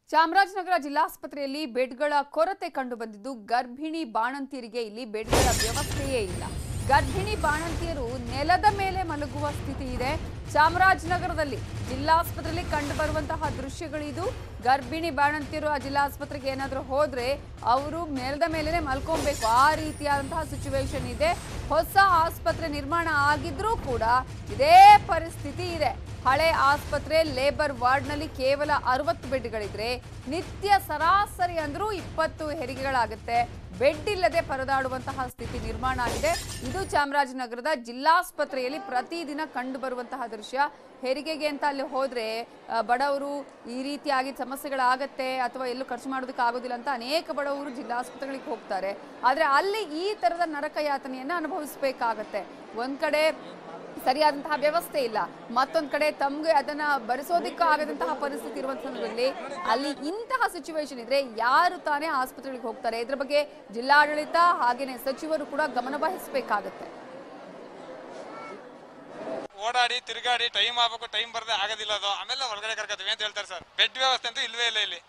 ಚಾಮರಾಜನಗರ ಜಿಲ್ಲಾಸ್ಪತ್ರೆಯಲ್ಲಿ ಬೆಡ್ಗಳ ಕೊರತೆ ಕಂಡು ಬಂದಿದ್ದು ಗರ್ಭಿಣಿ ಬಾಣಂತಿಯರಿಗೆ ಇಲ್ಲಿ ಬೆಡ್ಗಳ ವ್ಯವಸ್ಥೆಯೇ ಇಲ್ಲ ಗರ್ಭಿಣಿ ಬಾಣಂತಿಯರು ನೆಲದ ಮೇಲೆ ಮಲಗುವ ಸ್ಥಿತಿ ಇದೆ ಚಾಮರಾಜನಗರದಲ್ಲಿ ಜಿಲ್ಲಾಸ್ಪತ್ರೆಯಲ್ಲಿ ಕಂಡು ಬರುವಂತಹ ದೃಶ್ಯಗಳಿದು ಗರ್ಭಿಣಿ ಬಾಣಂತಿಯರು ಆ ಜಿಲ್ಲಾಸ್ಪತ್ರೆಗೆ ಏನಾದರೂ ಹೋದ್ರೆ ಅವರು ನೆಲದ ಮೇಲೆನೆ ಮಲ್ಕೊಬೇಕು ಆ ರೀತಿಯಾದಂತಹ ಸಿಚುವೇಶನ್ ಇದೆ ಹೊಸ ಆಸ್ಪತ್ರೆ ನಿರ್ಮಾಣ ಆಗಿದ್ರೂ ಕೂಡ ಇದೇ ಪರಿಸ್ಥಿತಿ ಇದೆ ಹಳೆ ಆಸ್ಪತ್ರೆ ಲೇಬರ್ ವಾರ್ಡ್ನಲ್ಲಿ ಕೇವಲ ಅರವತ್ತು ಬೆಡ್ಗಳಿದ್ರೆ ನಿತ್ಯ ಸರಾಸರಿ ಅಂದ್ರೂ ಇಪ್ಪತ್ತು ಹೆರಿಗೆಗಳಾಗುತ್ತೆ ಬೆಡ್ ಇಲ್ಲದೆ ಪರದಾಡುವಂತಹ ಸ್ಥಿತಿ ನಿರ್ಮಾಣ ಆಗಿದೆ ಇದು ಚಾಮರಾಜನಗರದ ಜಿಲ್ಲಾಸ್ಪತ್ರೆಯಲ್ಲಿ ಪ್ರತಿದಿನ ಕಂಡು ಬರುವಂತಹ ದೃಶ್ಯ ಹೆರಿಗೆಗೆ ಅಂತ ಅಲ್ಲಿ ಹೋದ್ರೆ ಆ, ಬಡವರು ಈ ರೀತಿಯಾಗಿ ಸಮಸ್ಯೆಗಳಾಗತ್ತೆ ಅಥವಾ ಎಲ್ಲೂ ಖರ್ಚು ಮಾಡೋದಕ್ಕೆ ಆಗೋದಿಲ್ಲ ಅಂತ ಅನೇಕ ಬಡವರು ಜಿಲ್ಲಾಸ್ಪತ್ರೆಗಳಿಗೆ ಹೋಗ್ತಾರೆ ಆದ್ರೆ ಅಲ್ಲಿ ಈ ತರದ ನರಕ ಯಾತನೆಯನ್ನ ಅನುಭವಿಸಬೇಕಾಗತ್ತೆ ಒಂದ್ ಕಡೆ ಸರಿಯಾದಂತಹ ವ್ಯವಸ್ಥೆ ಇಲ್ಲ ಮತ್ತೊಂದ್ ಕಡೆ ತಮ್ಗೆ ಅದನ್ನ ಭರಿಸೋದಿಕ್ಕೂ ಆಗದಂತಹ ಪರಿಸ್ಥಿತಿ ಇರುವಂತ ಸಂದರ್ಭದಲ್ಲಿ ಅಲ್ಲಿ ಇಂತಹ ಸಿಚುವೇಶನ್ ಇದ್ರೆ ಯಾರು ತಾನೇ ಆಸ್ಪತ್ರೆಗಳಿಗೆ ಹೋಗ್ತಾರೆ ಇದ್ರ ಬಗ್ಗೆ ಜಿಲ್ಲಾಡಳಿತ ಹಾಗೇನೆ ಸಚಿವರು ಕೂಡ ಗಮನ ವಹಿಸಬೇಕಾಗತ್ತೆ ಓಡಾಡಿ ತಿರುಗಾಡಿ ಟೈಮ್ ಆಗ್ಬೇಕು ಟೈಮ್ ಬರದೆ ಆಗೋದಿಲ್ಲ ಅದು ಆಮೇಲೆ ಒಳಗಡೆ ಕರ್ಕೊತೀವಿ ಅಂತ ಹೇಳ್ತಾರೆ ಸರ್ ಬೆಡ್ ವ್ಯವಸ್ಥೆ ಅಂತೂ ಇಲ್ವೇ ಇಲ್ಲ ಇಲ್ಲಿ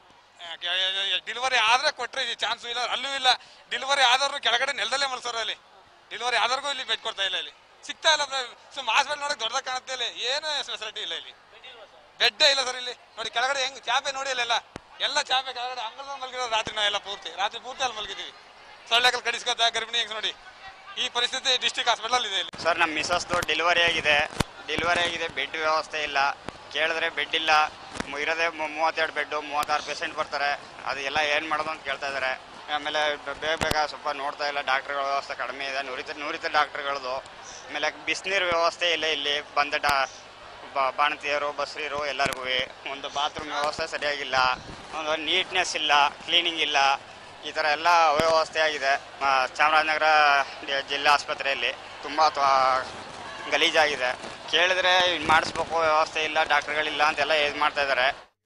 ಡಿಲಿವರಿ ಆದ್ರೆ ಕೊಟ್ರೆ ಚಾನ್ಸು ಇಲ್ಲ ಅಲ್ಲೂ ಇಲ್ಲ ಡಿಲಿವರಿ ಆದವ್ರು ಕೆಳಗಡೆ ನೆಲದಲ್ಲೇ ಮಲ್ಸೋರು ಅಲ್ಲಿ ಡಿಲಿವರಿ ಆದವ್ರಿಗೂ ಇಲ್ಲಿ ಬೆಡ್ ಕೊಡ್ತಾ ಇಲ್ಲ ಇಲ್ಲಿ ಸಿಗ್ತಾ ಇಲ್ಲ ಸುಮ್ ಹಾಸ್ಪಿಟಲ್ ನೋಡಕ್ ದೊಡ್ಡದಾಗ ಕಾಣುತ್ತೆ ಇಲ್ಲಿ ಏನು ಫೆಸಿಲಿಟಿ ಇಲ್ಲ ಇಲ್ಲಿ ಬೆಡ್ಡೇ ಇಲ್ಲ ಸರ್ ಇಲ್ಲಿ ನೋಡಿ ಕೆಳಗಡೆ ಹೆಂಗ್ ಚಾಪೆ ನೋಡಿ ಅಲ್ಲೆಲ್ಲ ಎಲ್ಲ ಚಾಪೆ ಕೆಳಗಡೆ ಅಂಗಲ್ ಮಲಗಿರೋದು ರಾತ್ರಿ ನಾವೆಲ್ಲ ಪೂರ್ತಿ ರಾತ್ರಿ ಪೂರ್ತಿ ಅಲ್ಲಿ ಮಲಗಿದೀವಿ ಸೊಳ್ಳೆಕಲ್ ಕಡಿಸ್ಕೊತ ಗರ್ಭಿಣಿ ಹೆಂಗ್ ನೋಡಿ ಈ ಪರಿಸ್ಥಿತಿ ಡಿಸ್ಟಿಕ್ ಹಾಸ್ಪಿಟಲ್ ಇದೆ ಇಲ್ಲಿ ಸರ್ ನಮ್ಮ ಮಿಸಸ್ದು ಡೆಲಿವರಿ ಆಗಿದೆ ಡೆಲಿವರಿ ಆಗಿದೆ ಬೆಡ್ ವ್ಯವಸ್ಥೆ ಇಲ್ಲ ಕೇಳಿದ್ರೆ ಬೆಡ್ ಇಲ್ಲ ಮು- ಇರೋದೇ ಮು- ಮೂವತ್ತೆರಡು ಬೆಡ್ಡು ಮೂವತ್ತಾರು ಪೇಷಂಟ್ ಬರ್ತಾರೆ ಅದು ಎಲ್ಲ ಏನು ಮಾಡೋದು ಅಂತ ಕೇಳ್ತಾ ಇದ್ದಾರೆ ಆಮೇಲೆ ಬ- ಬೇಗ ಬೇಗ ಸ್ವಲ್ಪ ನೋಡ್ತಾ ಇಲ್ಲ ಡಾಕ್ಟ್ರುಗಳ ವ್ಯವಸ್ಥೆ ಕಡಿಮೆ ಇದೆ ನುರಿತ ನುರಿತ ಡಾಕ್ಟ್ರುಗಳದು ಆಮೇಲೆ ಬಿಸಿನೀರು ವ್ಯವಸ್ಥೆ ಇಲ್ಲ ಇಲ್ಲಿ ಬಂದ ಡಾ ಬ- ಬಾಣತಿಯರು ಬಸ್ರೀರು ಎಲ್ಲರಿಗೂ ಒಂದು ಬಾತ್ರೂಮ್ ವ್ಯವಸ್ಥೆ ಸರಿಯಾಗಿಲ್ಲ ಒಂದು ನೀಟ್ನೆಸ್ ಇಲ್ಲ ಕ್ಲೀನಿಂಗ್ ಇಲ್ಲ ಈ ಥರ ಎಲ್ಲ ಅವ್ಯವಸ್ಥೆ ಆಗಿದೆ ಆ, ಚಾಮರಾಜನಗರ ಡಿ- ಜಿಲ್ಲಾ ಆಸ್ಪತ್ರೆಯಲ್ಲಿ ತುಂಬ ಗಲೀಜಾಗಿದೆ ಕೇಳಿದ್ರೆ ಇದ್ ಮಾಡಿಸ್ಬೇಕು ವ್ಯವಸ್ಥೆ ಇಲ್ಲ ಡಾಕ್ಟರ್ಗಳಿಲ್ಲ ಅಂತೆಲ್ಲ ಇದು ಮಾಡ್ತಾ ಇದ್ದಾರೆ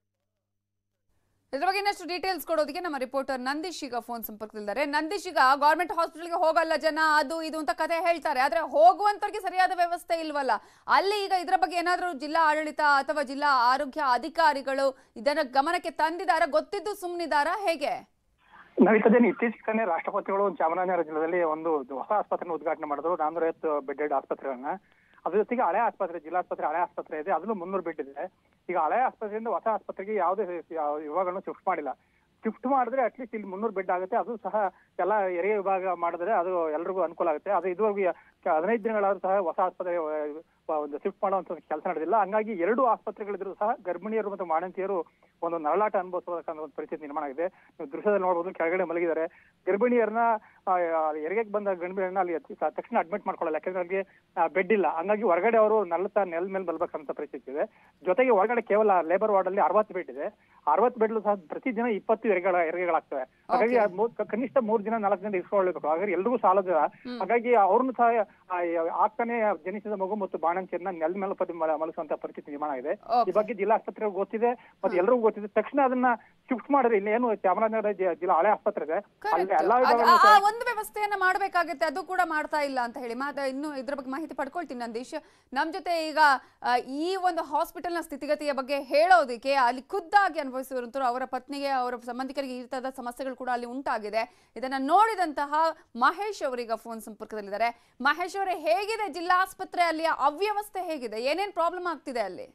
ಇದ್ರ ಬಗ್ಗೆ ಇನ್ನಷ್ಟು ಡೀಟೇಲ್ಸ್ ಕೊಡೋದಕ್ಕೆ ನಮ್ಮ ರಿಪೋರ್ಟರ್ ನಂದೀಶ್ ಈಗ ಫೋನ್ ಸಂಪರ್ಕದಲ್ಲಿದ್ದಾರೆ ನಂದೀಶ್ ಈಗ ಗೌರ್ಮೆಂಟ್ ಹಾಸ್ಪಿಟಲ್ಗೆ ಹೋಗಲ್ಲ ಜನ ಅದು ಇದು ಅಂತ ಕತೆ ಹೇಳ್ತಾರೆ ಆದ್ರೆ ಹೋಗುವಂತವ್ರಿಗೆ ಸರಿಯಾದ ವ್ಯವಸ್ಥೆ ಇಲ್ವಲ್ಲ ಅಲ್ಲಿ ಈಗ ಇದ್ರ ಬಗ್ಗೆ ಏನಾದರೂ ಜಿಲ್ಲಾ ಆಡಳಿತ ಅಥವಾ ಜಿಲ್ಲಾ ಆರೋಗ್ಯ ಅಧಿಕಾರಿಗಳು ಇದನ್ನ ಗಮನಕ್ಕೆ ತಂದಿದಾರ ಗೊತ್ತಿದ್ದು ಸುಮ್ಮನಿದಾರ ಹೇಗೆ ನವೀತದೇನು ಇತ್ತೀಚೆಗೆ ತಾನೇ ರಾಷ್ಟ್ರಪತಿಗಳು ಚಾಮರಾಜನಗರ ಜಿಲ್ಲೆಯಲ್ಲಿ ಒಂದು ಹೊಸ ಆಸ್ಪತ್ರೆನ ಉದ್ಘಾಟನೆ ಮಾಡಿದ್ರು ನಾನ್ನೂರೈವತ್ತು ಬೆಡ್ ಆಸ್ಪತ್ರೆಗಳನ್ನ ಅದ್ರ ಜೊತೆಗೆ ಹಳೆ ಆಸ್ಪತ್ರೆ ಜಿಲ್ಲಾಸ್ಪತ್ರೆ ಹಳೆ ಆಸ್ಪತ್ರೆ ಇದೆ ಅದರಲ್ಲೂ ಮುನ್ನೂರು ಬೆಡ್ ಇದೆ ಈಗ ಹಳೆ ಆಸ್ಪತ್ರೆಯಿಂದ ಹೊಸ ಆಸ್ಪತ್ರೆಗೆ ಯಾವುದೇ ಯಾವ- ವಿಭಾಗಗಳನ್ನು ಶಿಫ್ಟ್ ಮಾಡಿಲ್ಲ ಶಿಫ್ಟ್ ಮಾಡಿದ್ರೆ ಅಟ್ಲೀಸ್ಟ್ ಇಲ್ಲಿ ಮುನ್ನೂರು ಬೆಡ್ ಆಗುತ್ತೆ ಅದು ಸಹ ಎಲ್ಲ ಎರೆ ವಿಭಾಗ ಮಾಡಿದ್ರೆ ಅದು ಎಲ್ರಿಗೂ ಅನುಕೂಲ ಆಗುತ್ತೆ ಅದು ಇದುವರೆಗೂ ಕ- ಹದಿನೈದು ದಿನಗಳಾದ್ರೂ ಸಹ ಹೊಸ ಆಸ್ಪತ್ರೆ ಆ, ಒಂದು ಶಿಫ್ಟ್ ಮಾಡುವಂತ ಕೆಲಸ ನಡೆದಿಲ್ಲ ಹಂಗಾಗಿ ಎರಡು ಆಸ್ಪತ್ರೆಗಳಿದ್ರು ಸಹ ಗರ್ಭಿಣಿಯರು ಮತ್ತು ಮಾಣಂತಿಯರು ಒಂದು ನರಳಾಟ ಅನುಭವಿಸಬೇಕನ್ನೋ ಒಂದು ಪರಿಸ್ಥಿತಿ ನಿರ್ಮಾಣ ಆಗಿದೆ ನೀವು ದೃಶ್ಯದಲ್ಲಿ ನೋಡಬಹುದು ಕೆಳಗಡೆ ಮಲಗಿದ್ದಾರೆ ಗರ್ಭಿಣಿಯರನ್ನ ಹೆರಿಗೆಗೆ ಬಂದ ಗರ್ಭಿಣಿಯರನ್ನ ಅಲ್ಲಿ ಎತ್ತಿ- ತ- ತಕ್ಷಣ ಅಡ್ಮಿಟ್ ಮಾಡ್ಕೊಳ್ಳಲ್ಲ ಯಾಕಂದ್ರೆ ಅವ್ರಿಗೆ ಬೆಡ್ ಇಲ್ಲ ಹಂಗಾಗಿ ಹೊರಗಡೆ ಅವರು ನಲ್ತಾ ನೆಲ ಮೇಲೆ ಬಲ್ಬೇಕಂತ ಪರಿಸ್ಥಿತಿ ಇದೆ ಜೊತೆಗೆ ಒಳಗಡೆ ಕೇವಲ ಲೇಬರ್ ವಾರ್ಡ್ ಅಲ್ಲಿ ಅರವತ್ತು ಬೆಡ್ ಇದೆ ಅರವತ್ತು ಬೆಡ್ ಸಹ ಪ್ರತಿದಿನ ಇಪ್ಪತ್ತು ಹೆರಿಗೆಗಳ ಹೆರಿಗೆಗಳಾಗ್ತವೆ ಹಾಗಾಗಿ ಆ ಮೂರ್- ಕ- ಕನಿಷ್ಠ ಮೂರ್ ದಿನ ನಾಲ್ಕು ದಿನ ಇಟ್ಕೊಳ್ಬೇಕು ಹಾಗಾಗಿ ಎಲ್ರಿಗೂ ಸಾಲದ ಹಾಗಾಗಿ ಅವ್ರನ್ನು ಸಹ ಆ, ಆಗ್ತಾನೆ ಜನಿಸಿದ ಮಗು ಮತ್ತು ಬಾಣಂತಿಯನ್ನ ನೆಲ ಮೇಲೆ ಪದಿ ಮಲ- ಮಲಗಿಸುವಂತ ಪರಿಸ್ಥಿತಿ ನಿರ್ಮಾಣ ಆಗಿದೆ ಈ ಬಗ್ಗೆ ಜಿಲ್ಲಾ ಆಸ್ಪತ್ರೆಗೆ ಗೊತ್ತಿದೆ ಮತ್ತೆ ಎಲ್ರಿಗೂ ಗೊತ್ತಿದೆ ತಕ್ಷಣ ಅದನ್ನ ಶಿಫ್ಟ್ ಮಾಡಿದ್ರೆ ಇಲ್ಲಿ ಏನು ಚಾಮರಾಜನಗರ ಜಿ- ಜಿಲ್ಲಾ ಹಳೆ ಆಸ್ಪತ್ರೆ ಇದೆ ಅಲ್ಲಿ Correct. ಎಲ್ಲಾ ಅದ್- ವಿಭಾಗಗಳನ್ನು ಆ- ಸಹ- ಆ ಒಂದು ವ್ಯವಸ್ಥೆಯನ್ನ ಮಾಡ್ಬೇಕಾಗತ್ತೆ ಅದು ಕೂಡ ಮಾಡ್ತಾ ಇಲ್ಲ ಅಂತ ಹೇಳಿ ಮಾತ ಇನ್ನು ಇದ್ರ ಬಗ್ಗೆ ಮಾಹಿತಿ ಪಡ್ಕೊಳ್ತೀನಿ ನಂದೀಶ್ ನಮ್ ಜೊತೆ ಈಗ ಆ, ಈ ಒಂದು ಹಾಸ್ಪಿಟಲ್ನ ಸ್ಥಿತಿಗತಿಯ ಬಗ್ಗೆ ಹೇಳೋದಕ್ಕೆ ಅಲ್ಲಿ ಖುದ್ದಾಗಿ ಅನುಭವಿಸಿರುವಂತರು ಅವರ ಪತ್ನಿಗೆ ಅವರ ಸಂಬಂಧಿಕರಿಗೆ ಈ ತರದ ಸಮಸ್ಯೆಗಳು ಕೂಡ ಅಲ್ಲಿ ಉಂಟಾಗಿದೆ ಇದನ್ನ ನೋಡಿದಂತಹ ಮಹೇಶ್ ಅವರೀಗ ಫೋನ್ ಸಂಪರ್ಕದಲ್ಲಿದ್ದಾರೆ ಮಹೇಶ್ ಅವರೇ ಹೇಗಿದೆ ಜಿಲ್ಲಾ ಆಸ್ಪತ್ರೆ ಅಲ್ಲಿ ಅವ್ಯವಸ್ಥೆ ಹೇಗಿದೆ ಏನೇನ್ ಪ್ರಾಬ್ಲಮ್ ಆಗ್ತಿದೆ ಅಲ್ಲಿ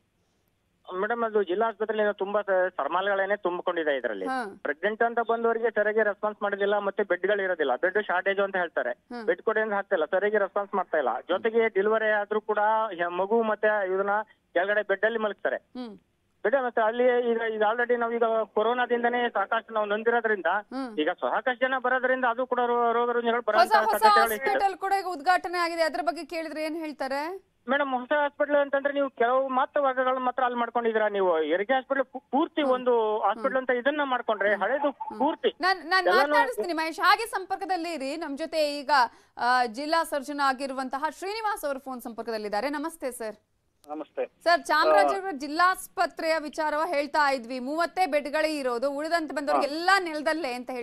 ಮೇಡಮ್ ಅದು ಜಿಲ್ಲಾ ಆಸ್ಪತ್ರೆಯಲ್ಲಿ ತುಂಬಾ ಸ- ಸರಮಾಲೆಗಳೇನೆ ತುಂಬಿಕೊಂಡಿದೆ ಇದರಲ್ಲಿ ಹಾ ಪ್ರೆಗ್ನೆಂಟ್ ಅಂತ ಬಂದವರಿಗೆ ಸರಿಯಾಗಿ ರೆಸ್ಪಾನ್ಸ್ ಮಾಡೋದಿಲ್ಲ ಮತ್ತೆ ಬೆಡ್ಗಳು ಇರೋದಿಲ್ಲ ಬೆಡ್ ಶಾರ್ಟೇಜ್ ಅಂತ ಹೇಳ್ತಾರೆ ಹ್ಮ್. ಬೆಡ್ ಕೊಡಿ ಅಂತ ಹಾಕ್ತಾ ಇಲ್ಲ ಸರಿಯಾಗಿ ರೆಸ್ಪಾನ್ಸ್ ಮಾಡ್ತಾ ಇಲ್ಲ ಜೊತೆಗೆ ಡೆಲಿವರಿ ಆದ್ರೂ ಕೂಡ ಯ- ಮಗು ಮತ್ತೆ ಇದನ್ನ ಕೆಳಗಡೆ ಬೆಡ್ ಅಲ್ಲಿ ಮಲಗ್ತಾರೆ ಹ್ಮ್ ಬೆಡ್ ಮತ್ತೆ ಅಲ್ಲಿ ಈಗ ಈಗ ಆಲ್ರೆಡಿ ನಾವೀಗ ಕೊರೋನಾದಿಂದನೇ ಸಾಕಷ್ಟು ನಾವು ನೊಂದಿರೋದ್ರಿಂದ ಹ್ಮ್ ಈಗ ಸಾಕಷ್ಟು ಜನ ಬರೋದ್ರಿಂದ ಅದು ಕೂಡ ರೋ- ರೋಗ ರುಜಿನಗಳು ಹೊಸ ಬರುವಂತ ಹೊಸ ಸಾಧ್ಯತೆಗಳು ಇದೆ ಹಾಸ್ಪಿಟಲ್ ಕೂಡ ಈಗ ಉದ್ಘಾಟನೆ ಆಗಿದೆ ಅದ್ರ ಬಗ್ಗೆ ಕೇಳಿದ್ರೆ ಏನ್ ಹೇಳ್ತಾರೆ ಮೇಡಮ್ ಹೊಸ ಹಾಸ್ಪಿಟಲ್ ಅಂತಂದ್ರೆ ನೀವು ಕೆಲವು ಮಾತ್ರ ವರ್ಗಗಳು ಮಾತ್ರ ಅಲ್ಲಿ ಮಾಡ್ಕೊಂಡಿದ್ದೀರಾ ನೀವು ಹೆರಿಗೆ ಹಾಸ್ಪಿಟಲ್ ಪೂರ್ತಿ ಒಂದು ಹಾಸ್ಪಿಟಲ್ ಅಂತ ಇದನ್ನ ಮಾಡ್ಕೊಂಡ್ರೆ ಹಳೇದು ಪೂರ್ತಿ ನಾನ್ ನಾನ್ ಎಲ್ಲಾನು- ಮಾತನಾಡಿಸ್ತೀನಿ ಮಹೇಶ್ ಹಾಗೆ ಸಂಪರ್ಕದಲ್ಲಿ ಇರಿ ನಮ್ ಜೊತೆ ಈಗ ಆ, ಜಿಲ್ಲಾ ಸರ್ಜನ್ ಆಗಿರುವಂತಹ ಶ್ರೀನಿವಾಸ್ ಅವರು ಫೋನ್ ಸಂಪರ್ಕದಲ್ಲಿದ್ದಾರೆ ನಮಸ್ತೆ ಸರ್ ನಮಸ್ತೆ ಸರ್ ಚಾಮರಾಜನಗರ ಜಿಲ್ಲಾಸ್ಪತ್ರೆಯ ವಿಚಾರವ ಹೇಳ್ತಾ ಇದ್ವಿ ಮೂವತ್ತೇ ಬೆಡ್ಗಳೇ ಇರೋದು ಉಳಿದಂತೆ ಬಂದವರಿಗೆಲ್ಲ ನೆಲದಲ್ಲೇ ಅಂತ ಹೇಳಿ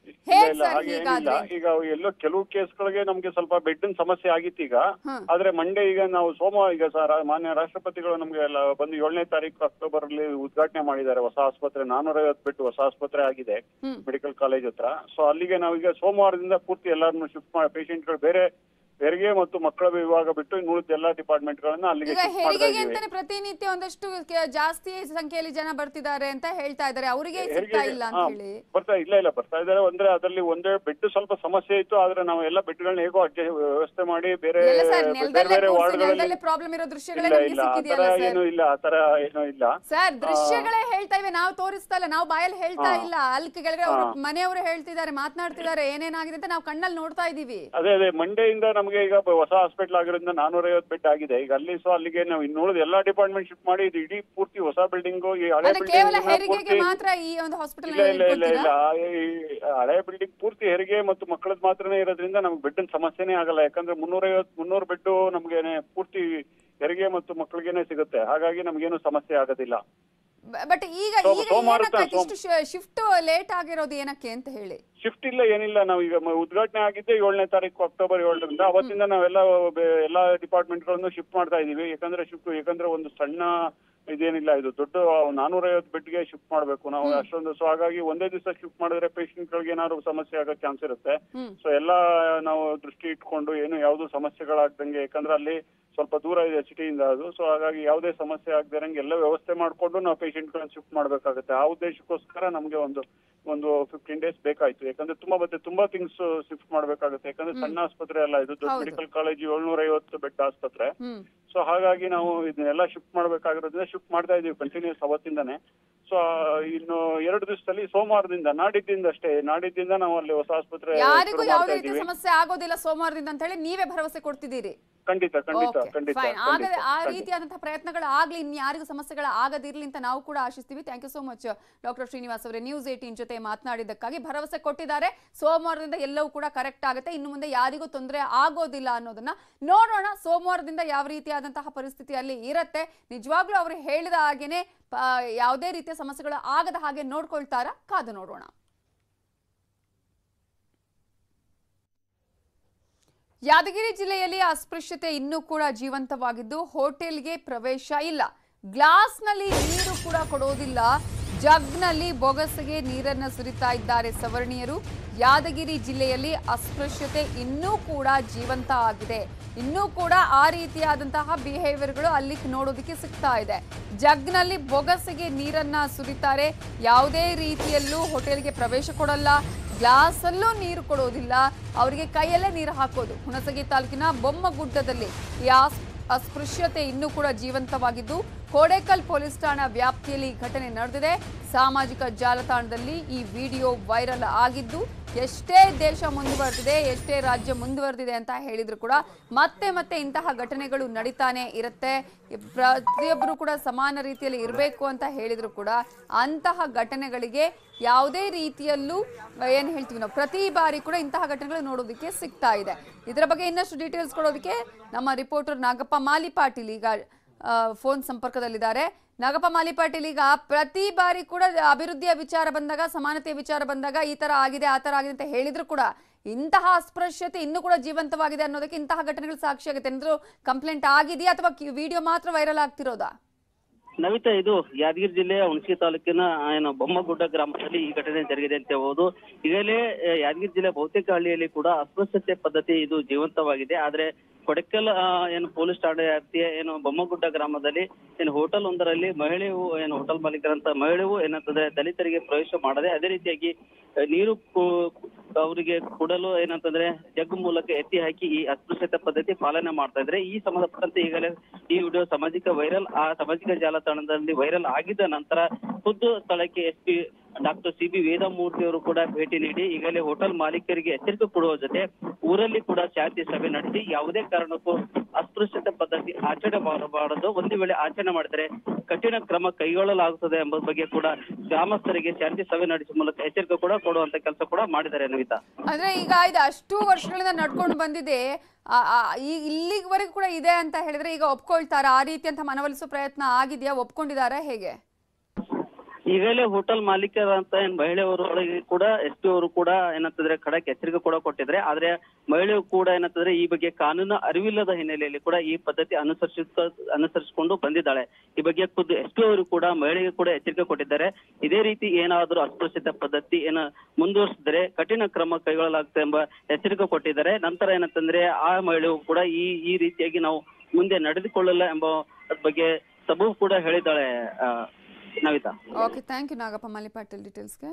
ಹೇಗ್ ಇಲ್ಲ, ಸರ್ ಹಾಗೆ ಏನಿಲ್ಲ ಹೀಗಾದ್ರೆ ಈಗ ಎಲ್ಲೋ ಕೆಲವು ಕೇಸ್ಗಳಿಗೆ ನಮ್ಗೆ ಸ್ವಲ್ಪ ಬೆಡ್ ಸಮಸ್ಯೆ ಆಗಿತ್ತು ಈಗ ಹ್ಮ್. ಆದ್ರೆ ಮಂಡೇ ಈಗ ನಾವು ಸೋಮವಾರ ಈಗ ಸರ್ ಮಾನ್ಯ ರಾಷ್ಟ್ರಪತಿಗಳು ನಮ್ಗೆ ಎಲ್ಲ ಬಂದು ಏಳನೇ ತಾರೀಕು ಅಕ್ಟೋಬರ್ ಅಲ್ಲಿ ಉದ್ಘಾಟನೆ ಮಾಡಿದ್ದಾರೆ ಹೊಸ ಆಸ್ಪತ್ರೆ ನಾನೂರೈವತ್ತು ಬೆಡ್ ಹೊಸ ಆಸ್ಪತ್ರೆ ಆಗಿದೆ ಹ್ಮ್. ಮೆಡಿಕಲ್ ಕಾಲೇಜ್ ಹತ್ರ ಸೊ ಅಲ್ಲಿಗೆ ನಾವೀಗ ಸೋಮವಾರದಿಂದ ಪೂರ್ತಿ ಎಲ್ಲಾರನ್ನು ಶಿಫ್ಟ್ ಮಾಡಿ ಪೇಷಂಟ್ಗಳು ಬೇರೆ ಹೆರಿಗೆ ಮತ್ತು ಮಕ್ಕಳ ವಿಭಾಗ ಬಿಟ್ಟು ಇನ್ನು ಉಳಿದ ಎಲ್ಲಾ ಡಿಪಾರ್ಟ್ಮೆಂಟ್ ಗಳನ್ನ ಅಲ್ಲಿಗೆ ಈಗ ಶಿಫ್ಟ್ ಮಾಡ್ತಾ ಹೆರಿಗೆಗೆ ಇದೀವಿ ಅಂತಾನೆ ಪ್ರತಿನಿತ್ಯ ಒಂದಷ್ಟು ಕೆ- ಜಾಸ್ತಿ ಸಂಖ್ಯೆಯಲ್ಲಿ ಜನ ಬರ್ತಿದ್ದಾರೆ ಅಂತ ಹೇಳ್ತಾ ಇದ್ದಾರೆ ಅವರಿಗೆ ಸಿಗ್ತಾ ಹೆರಿಗೆ- ಇಲ್ಲ ಅಂತ ಹಾ, ಹೇಳಿ ಬರ್ತಾ ಇಲ್ಲ ಇಲ್ಲ ಬರ್ತಾ ಇದಾರೆ ಅಂದ್ರೆ ಅದರಲ್ಲಿ ಒಂದೇ ಬೆಡ್ ಸ್ವಲ್ಪ ಸಮಸ್ಯೆ ಇತ್ತು ಆದ್ರೆ ನಾವು ಎಲ್ಲ ಬೆಡ್ಗಳನ್ನ ಹೇಗೋ ಅಡ್ಜಸ್ಟ್ ವ್ಯವಸ್ಥೆ ಮಾಡಿ ಬೇರೆ ಎಲ್ಲ ಸರ್ ಬೇರೆ ನೆಲದಲ್ಲೇ ಬೇರೆ ಕೂರ್ಸಿ ವಾರ್ಡ್ಗಳಲ್ಲಿ ನೆಲದಲ್ಲೇ ಪ್ರಾಬ್ಲಮ್ ಇರೋ ದೃಶ್ಯಗಳೇ ಇಲ್ಲ ನಮ್ಗೆ ಇಲ್ಲ ಆತರ ಸಿಕ್ಕಿದೆಯಲ್ಲ ಸರ್ ಏನು ಇಲ್ಲ ಆತರ ಏನು ಇಲ್ಲ ಸರ್ ದೃಶ್ಯಗಳೇ ಹೇಳ್ತಾ ಇವೆ ನಾವು ತೋರಿಸ್ತಾ ಇಲ್ಲ ನಾವು ಬಾಯಲ್ಲಿ ಹೇಳ್ತಾ ಇಲ್ಲ ಅಲ್ಲಿ ಕೆಳಗಡೆ ಅವ್ರ ಮನೆಯವರು ಹೇಳ್ತಿದ್ದಾರೆ ಮಾತನಾಡ್ತಿದ್ದಾರೆ ಏನೇನಾಗಿದೆ ಅಂತ ನಾವು ಕಣ್ಣಲ್ಲಿ ನೋಡ್ತಾ ಇದೀವಿ ಅದೇ ಅದೇ ಮಂಡೇ ಇಂದ ನಮಗೆ ಈಗ ಬ- ಹೊಸ ಹಾಸ್ಪಿಟಲ್ ಆಗಿರೋದ್ರಿಂದ ನಾನೂರೈವತ್ತು ಬೆಡ್ ಆಗಿದೆ ಈಗ ಅಲ್ಲಿ ಸೊ ಅಲ್ಲಿಗೆ ನಾವು ಇನ್ನುಳಿದ ಎಲ್ಲಾ ಡಿಪಾರ್ಟ್ಮೆಂಟ್ ಶಿಫ್ಟ್ ಮಾಡಿ ಇದು ಇಡೀ ಪೂರ್ತಿ ಹೊಸ ಬಿಲ್ಡಿಂಗ್ ಈ ಹಳೆ ಅಂದ್ರೆ ಕೇವಲ ಬಿಲ್ಡಿಂಗ್ ಹೆರಿಗೆಗೆ ಪೂರ್ತಿ ಮಾತ್ರ ಈ ಒಂದು ಹಾಸ್ಪಿಟಲ್ ಇಲ್ಲ ಇಲ್ಲ ಇಲ್ಲ ಇಲ್ಲ ಈ ಹಳೆ ಬಿಲ್ಡಿಂಗ್ ಪೂರ್ತಿ ಹೆರಿಗೆ ಮತ್ತು ಮಕ್ಕಳದ್ ಮಾತ್ರನೇ ಇರೋದ್ರಿಂದ ನಮ್ಗೆ ಬೆಡ್ ಸಮಸ್ಯೆನೇ ಆಗಲ್ಲ ಯಾಕಂದ್ರೆ ಮುನ್ನೂರೈವತ್ತು ಮುನ್ನೂರು ಬೆಡ್ ನಮ್ಗೆ ಪೂರ್ತಿ ಹೆರಿಗೆ ಮತ್ತು ಮಕ್ಕಳಿಗೆನೆ ಸಿಗುತ್ತೆ ಹಾಗಾಗಿ ನಮ್ಗೇನು ಸಮಸ್ಯೆ ಆಗೋದಿಲ್ಲ ಬಟ್ ಈಗ ಸೋಮ- ಈಗ ಸೋಮವಾರ ಏನಕ್ಕೆ ಸೋಮ- ಇಷ್ಟು ಶಿಫ್ಟ್ ಲೇಟ್ ಆಗಿರೋದು ಏನಕ್ಕೆ ಅಂತ ಹೇಳಿ ಶಿಫ್ಟ್ ಇಲ್ಲ ಏನಿಲ್ಲ ನಾವು ಈಗ ಮ- ಉದ್ಘಾಟನೆ ಆಗಿದ್ದೆ ಏಳನೇ ತಾರೀಕು ಅಕ್ಟೋಬರ್ ಏಳರಿಂದ ಅವತ್ತಿಂದ ನಾವೆಲ್ಲ ಬೆ- ಎಲ್ಲಾ ಡಿಪಾರ್ಟ್ಮೆಂಟ್ ಗಳನ್ನು ಶಿಫ್ಟ್ ಮಾಡ್ತಾ ಇದೀವಿ ಯಾಕಂದ್ರೆ ಶಿಫ್ಟ್ ಯಾಕಂದ್ರೆ ಒಂದು ಸಣ್ಣ ಇದೇನಿಲ್ಲ ಇದು ದೊಡ್ಡ ನಾನೂರೈವತ್ತು ಬೆಡ್ಗೆ ಶಿಫ್ಟ್ ಮಾಡ್ಬೇಕು ನಾವು ಅಷ್ಟೊಂದು ಸೊ ಹಾಗಾಗಿ ಒಂದೇ ದಿವಸ ಶಿಫ್ಟ್ ಮಾಡಿದ್ರೆ patient ಗಳಿಗೆ ಏನಾದ್ರು ಸಮಸ್ಯೆ ಆಗೋ ಚಾನ್ಸ್ ಇರುತ್ತೆ ಹ್ಮ್. ಸೊ ಎಲ್ಲಾ ನಾವು ದೃಷ್ಟಿ ಇಟ್ಕೊಂಡು ಏನು ಯಾವ್ದು ಸಮಸ್ಯೆಗಳಾಗ್ದಂಗೆ ಯಾಕಂದ್ರೆ ಅಲ್ಲಿ ಸ್ವಲ್ಪ ದೂರ ಇದೆ ಸಿಟಿಯಿಂದ ಅದು ಸೊ ಹಾಗಾಗಿ ಯಾವುದೇ ಸಮಸ್ಯೆ ಆಗದಿರಂಗೆ ಎಲ್ಲ ವ್ಯವಸ್ಥೆ ಮಾಡ್ಕೊಂಡು ನಾವು ಗಳನ್ನ ಶಿಫ್ಟ್ ಮಾಡ್ಬೇಕಾಗುತ್ತೆ ಆ ಉದ್ದೇಶಕ್ಕೋಸ್ಕರ ನಮ್ಗೆ ಒಂದು ಒಂದು ಫಿಫ್ಟೀನ್ ಡೇಸ್ ಬೇಕಾಯ್ತು ಯಾಕಂದ್ರೆ ತುಂಬಾ ಮತ್ತೆ ತುಂಬಾ ಥಿಂಗ್ಸ್ ಶಿಫ್ಟ್ ಮಾಡ್ಬೇಕಾಗುತ್ತೆ ಯಾಕಂದ್ರೆ ಸಣ್ಣ ಆಸ್ಪತ್ರೆ ಅಲ್ಲ ಇದು ದೊಡ್ಡ ಹೌದು. ಮೆಡಿಕಲ್ ಕಾಲೇಜ್ ಏಳ್ನೂರ ಐವತ್ತು ಬೆಡ್ ಆಸ್ಪತ್ರೆ ಹ್ಮ್ ಸೊ ಹಾಗಾಗಿ ನಾವು ಇದನ್ನೆಲ್ಲ ಶಿಫ್ಟ್ ಮಾಡ್ಬೇಕಾಗಿರೋದ್ರಿಂದ ಶಿಫ್ಟ್ ಮಾಡ್ತಾ ಇದೀವಿ ಕಂಟಿನ್ಯೂಸ್ ಅವತ್ತಿಂದಾನೆ ಸೊ ಇನ್ನು ಎರಡು ದಿವಸದಲ್ಲಿ ಸೋಮವಾರದಿಂದ ನಾಡಿದ್ದಿಂದ ಅಷ್ಟೇ ನಾಡಿದ್ದಿಂದ ನಾವು ಅಲ್ಲಿ ಹೊಸ ಆಸ್ಪತ್ರೆ ಯಾರಿಗೂ ಶುರು ಯಾವುದೇ ಮಾಡ್ತಾ ರೀತಿ ಇದೀವಿ ಸಮಸ್ಯೆ ಆಗೋದಿಲ್ಲ ಸೋಮವಾರದಿಂದ ಅಂತ ಹೇಳಿ ನೀವೇ ಭರವಸೆ ಕೊಡ್ತಿದ್ದೀರಿ ಖಂಡಿತ ಖಂಡಿತ Okay, ಖಂಡಿತ fine. ಆಗದೆ ಖಂಡಿತ, ಆ ಖಂಡಿತ. ರೀತಿಯಾದಂತಹ ಪ್ರಯತ್ನಗಳು ಆಗ್ಲಿ ಇನ್ ಯಾರಿಗೂ ಸಮಸ್ಯೆಗಳು ಆಗದಿರ್ಲಿ ಅಂತ ನಾವು ಕೂಡ ಆಶಿಸ್ತೀವಿ thank you so much doctor Srinivas ಅವರೇ ನ್ಯೂಸ್ ಏಟೀನ್ ಜೊತೆ ಮಾತನಾಡಿದ್ದಕ್ಕಾಗಿ ಭರವಸೆ ಕೊಟ್ಟಿದ್ದಾರೆ ಸೋಮವಾರದಿಂದ ಎಲ್ಲವೂ ಕೂಡ ಕರೆಕ್ಟ್ ಆಗುತ್ತೆ ಇನ್ನು ಮುಂದೆ ಯಾರಿಗೂ ತೊಂದರೆ ಆಗೋದಿಲ್ಲ ಅನ್ನೋದನ್ನ ನೋಡೋಣ ಸೋಮವಾರದಿಂದ ಯಾವ ರೀತಿಯಾದಂತಹ ಪರಿಸ್ಥಿತಿ ಅಲ್ಲಿ ಇರತ್ತೆ ನಿಜವಾಗ್ಲೂ ಅವರು ಹೇಳಿದ ಹಾಗೇನೆ ಪ- ಯಾವುದೇ ರೀತಿಯ ಸಮಸ್ಯೆಗಳು ಆಗದ ಹಾಗೆ ನೋಡ್ಕೊಳ್ತಾರ ಕಾದು ನೋಡೋಣ ಯಾದಗಿರಿ ಜಿಲ್ಲೆಯಲ್ಲಿ ಅಸ್ಪೃಶ್ಯತೆ ಇನ್ನೂ ಕೂಡ ಜೀವಂತವಾಗಿದ್ದು ಹೋಟೆಲ್ಗೆ ಪ್ರವೇಶ ಇಲ್ಲ ಗ್ಲಾಸ್ನಲ್ಲಿ ನೀರು ಕೂಡ ಕೊಡೋದಿಲ್ಲ ಜಗ್ನಲ್ಲಿ ಬೊಗಸೆಗೆ ನೀರನ್ನು ಸುರಿತಾ ಇದ್ದಾರೆ ಸವರ್ಣೀಯರು ಯಾದಗಿರಿ ಜಿಲ್ಲೆಯಲ್ಲಿ ಅಸ್ಪೃಶ್ಯತೆ ಇನ್ನೂ ಕೂಡ ಜೀವಂತ ಆಗಿದೆ ಇನ್ನೂ ಕೂಡ ಆ ರೀತಿಯಾದಂತಹ ಬಿಹೇವಿಯರ್ಗಳು ಅಲ್ಲಿ ನೋಡೋದಕ್ಕೆ ಸಿಗ್ತಾ ಇದೆ ಜಗ್ನಲ್ಲಿ ಬೊಗಸೆಗೆ ನೀರನ್ನ ಸುರಿತಾರೆ ಯಾವುದೇ ರೀತಿಯಲ್ಲೂ ಹೋಟೆಲ್ಗೆ ಪ್ರವೇಶ ಕೊಡಲ್ಲ ಗ್ಲಾಸಲ್ಲೂ ನೀರು ಕೊಡೋದಿಲ್ಲ ಅವರಿಗೆ ಕೈಯಲ್ಲೇ ನೀರು ಹಾಕೋದು ಹುಣಸಗಿ ತಾಲೂಕಿನ ಬೊಮ್ಮಗುಡ್ಡದಲ್ಲಿ ಈ ಆಸ್- ಅಸ್ಪೃಶ್ಯತೆ ಇನ್ನೂ ಕೂಡ ಜೀವಂತವಾಗಿದ್ದು ಕೋಡೇಕಲ್ ಪೊಲೀಸ್ ಠಾಣಾ ವ್ಯಾಪ್ತಿಯಲ್ಲಿ ಈ ಘಟನೆ ನಡೆದಿದೆ ಸಾಮಾಜಿಕ ಜಾಲತಾಣದಲ್ಲಿ ಈ ವಿಡಿಯೋ ವೈರಲ್ ಆಗಿದ್ದು ಎಷ್ಟೇ ದೇಶ ಮುಂದುವರೆದಿದೆ ಎಷ್ಟೇ ರಾಜ್ಯ ಮುಂದುವರೆದಿದೆ ಅಂತ ಹೇಳಿದ್ರು ಕೂಡ ಮತ್ತೆ ಮತ್ತೆ ಇಂತಹ ಘಟನೆಗಳು ನಡೀತಾನೆ ಇರುತ್ತೆ ಪ್ರತಿಯೊಬ್ಬರು ಕೂಡ ಸಮಾನ ರೀತಿಯಲ್ಲಿ ಇರಬೇಕು ಅಂತ ಹೇಳಿದ್ರು ಕೂಡ ಅಂತಹ ಘಟನೆಗಳಿಗೆ ಯಾವುದೇ ರೀತಿಯಲ್ಲೂ ಏನು ಹೇಳ್ತೀವಿ ನಾವು ಪ್ರತಿ ಬಾರಿ ಕೂಡ ಇಂತಹ ಘಟನೆಗಳು ನೋಡೋದಕ್ಕೆ ಸಿಗ್ತಾ ಇದೆ ಇದರ ಬಗ್ಗೆ ಇನ್ನಷ್ಟು ಡೀಟೇಲ್ಸ್ ಕೊಡೋದಕ್ಕೆ ನಮ್ಮ ರಿಪೋರ್ಟರ್ ನಾಗಪ್ಪ ಮಾಲಿ ಪಾಟೀಲ್ ಈಗ ಫೋನ್ ಸಂಪರ್ಕದಲ್ಲಿದ್ದಾರೆ ನಾಗಪ್ಪ ಮಾಲಿ ಪಾಟೀಲ್ ಈಗ ಪ್ರತಿ ಬಾರಿ ಕೂಡ ಅಭಿವೃದ್ಧಿಯ ವಿಚಾರ ಬಂದಾಗ ಸಮಾನತೆಯ ವಿಚಾರ ಬಂದಾಗ ಈ ತರ ಆಗಿದೆ ಆ ತರ ಆಗಿದೆ ಅಂತ ಹೇಳಿದ್ರು ಕೂಡ ಇಂತಹ ಅಸ್ಪೃಶ್ಯತೆ ಇನ್ನೂ ಕೂಡ ಜೀವಂತವಾಗಿದೆ ಅನ್ನೋದಕ್ಕೆ ಇಂತಹ ಘಟನೆಗಳು ಸಾಕ್ಷಿ ಆಗುತ್ತೆ ಏನಾದ್ರು ಕಂಪ್ಲೇಂಟ್ ಆಗಿದೆಯಾ ಅಥವಾ ವಿಡಿಯೋ ಮಾತ್ರ ವೈರಲ್ ಆಗ್ತಿರೋದಾ ನವಿತಾ ಇದು ಯಾದಗಿರಿ ಜಿಲ್ಲೆಯ ಹುಣಸಿ ತಾಲೂಕಿನ ಆ, ಏನು ಬೊಮ್ಮಗುಡ್ಡ ಗ್ರಾಮದಲ್ಲಿ ಈ ಘಟನೆ ಜರುಗಿದೆ ಅಂತ ಹೇಳ್ಬೋದು ಈಗಲೇ ಆ, ಯಾದಗಿರಿ ಜಿಲ್ಲೆ ಬಹುತೇಕ ಹಳ್ಳಿಯಲ್ಲಿ ಕೂಡ ಅಸ್ಪೃಶ್ಯತೆ ಪದ್ಧತಿ ಇದು ಜೀವಂತವಾಗಿದೆ ಆದ್ರೆ ಕೊಡಕಲ್ ಆ, ಏನು ಪೊಲೀಸ್ ಠಾಣೆ ವ್ಯಾಪ್ತಿಯ ಏನು ಬೊಮ್ಮಗುಡ್ಡ ಗ್ರಾಮದಲ್ಲಿ ಏನು ಹೋಟೆಲ್ ಒಂದರಲ್ಲಿ ಮಹಿಳೆಯು ಏನು ಹೋಟೆಲ್ ಮಾಲೀಕರಂತ ಮಹಿಳೆಯು ಏನಂತಂದ್ರೆ ದಲಿತರಿಗೆ ಪ್ರವೇಶ ಮಾಡದೆ ಅದೇ ರೀತಿಯಾಗಿ ಆ, ನೀರು ಕು- ಅವರಿಗೆ ಕೊಡಲು ಏನಂತಂದ್ರೆ ಜಗ್ ಮೂಲಕ ಎತ್ತಿ ಹಾಕಿ ಈ ಅಸ್ಪೃಶ್ಯತೆ ಪದ್ಧತಿ ಪಾಲನೆ ಮಾಡ್ತಾ ಇದ್ರೆ ಈ ಸಂಬಂಧಪಟ್ಟಂತೆ ಈಗಲೇ ಈ ವಿಡಿಯೋ ಸಾಮಾಜಿಕ ವೈರಲ್ ಆ ಸಾಮಾಜಿಕ ಜಾಲತಾಣದಲ್ಲಿ ವೈರಲ್ ಆಗಿದ್ದ ನಂತರ ಖುದ್ದು ಸ್ಥಳಕ್ಕೆ S P doctor C B Vedamurthy ಅವರು ಕೂಡ ಭೇಟಿ ನೀಡಿ ಈಗಲೇ ಹೋಟೆಲ್ ಮಾಲೀಕರಿಗೆ ಎಚ್ಚರಿಕೆ ಕೊಡುವ ಜೊತೆ ಊರಲ್ಲಿ ಕೂಡ ಶಾಂತಿ ಸಭೆ ನಡೆಸಿ ಯಾವುದೇ ಕಾರಣಕ್ಕೂ ಅಸ್ಪೃಶ್ಯತೆ ಪದ್ಧತಿ ಆಚರಣೆ ಮಾಡಬಾರದು ಒಂದು ವೇಳೆ ಆಚರಣೆ ಮಾಡಿದರೆ ಕಠಿಣ ಕ್ರಮ ಕೈಗೊಳ್ಳಲಾಗುತ್ತದೆ ಎಂಬ ಬಗ್ಗೆ ಕೂಡ ಗ್ರಾಮಸ್ಥರಿಗೆ ಶಾಂತಿ ಸಭೆ ನಡೆಸುವ ಮೂಲಕ ಎಚ್ಚರಿಕೆ ಕೂಡ ಕೊಡುವಂತ ಕೆಲಸ ಕೂಡ ಮಾಡಿದ್ದಾರೆ ನವಿತಾ ಅಂದ್ರೆ ಈಗ ಇದು ಅಷ್ಟು ವರ್ಷಗಳಿಂದ ನಡ್ಕೊಂಡು ಬಂದಿದೆ ಆ- ಆ- ಈ ಇಲ್ಲಿವರೆಗೂ ಕೂಡ ಇದೆ ಅಂತ ಹೇಳಿದ್ರೆ ಈಗ ಒಪ್ಕೊಳ್ತಾರ ಆ ರೀತಿ ಅಂತ ಮನವೊಲಿಸೋ ಪ್ರಯತ್ನ ಆಗಿದೆಯಾ ಒಪ್ಕೊಂಡಿದಾರಾ ಹೇಗೆ ಈಗಲೇ ಹೋಟೆಲ್ ಮಾಲೀಕರಂತ ಏನ್ ಮಹಿಳೆಯವರು ಒಳಗೆ ಕೂಡ ಎಸ್ ಪಿ ಅವರು ಕೂಡ ಏನಂತಂದ್ರೆ ಖಡಕ್ ಎಚ್ಚರಿಕೆ ಕೂಡ ಕೊಟ್ಟಿದ್ರೆ ಆದ್ರೆ ಮಹಿಳೆಯರು ಕೂಡ ಏನಂತಂದ್ರೆ ಈ ಬಗ್ಗೆ ಕಾನೂನು ಅರಿವಿಲ್ಲದ ಹಿನ್ನೆಲೆಯಲ್ಲಿ ಕೂಡ ಈ ಪದ್ಧತಿ ಅನುಸರಿಸ ಅನುಸರಿಸಿಕೊಂಡು ಬಂದಿದ್ದಾಳೆ ಈ ಬಗ್ಗೆ ಖುದ್ದು ಎಸ್ ಪಿ ಅವರು ಕೂಡ ಮಹಿಳೆಗೆ ಕೂಡ ಎಚ್ಚರಿಕೆ ಕೊಟ್ಟಿದ್ದಾರೆ ಇದೇ ರೀತಿ ಏನಾದರೂ ಅಸ್ಪೃಶ್ಯತೆ ಪದ್ಧತಿ ಏನ ಮುಂದುವರಿಸಿದ್ರೆ ಕಠಿಣ ಕ್ರಮ ಕೈಗೊಳ್ಳಲಾಗುತ್ತೆ ಎಂಬ ಎಚ್ಚರಿಕೆ ಕೊಟ್ಟಿದ್ದಾರೆ ನಂತರ ಏನಂತಂದ್ರೆ ಆ ಮಹಿಳೆಯು ಕೂಡ ಈ ಈ ರೀತಿಯಾಗಿ ನಾವು ಮುಂದೆ ನಡೆದುಕೊಳ್ಳಲ್ಲ ಎಂಬ ಬಗ್ಗೆ ಸಬೂ ಕೂಡ ಹೇಳಿದ್ದಾಳೆ ಆ, Navita okay thank you Nagappa Malli Patil ಡೀಟೇಲ್ಸ್ಗೆ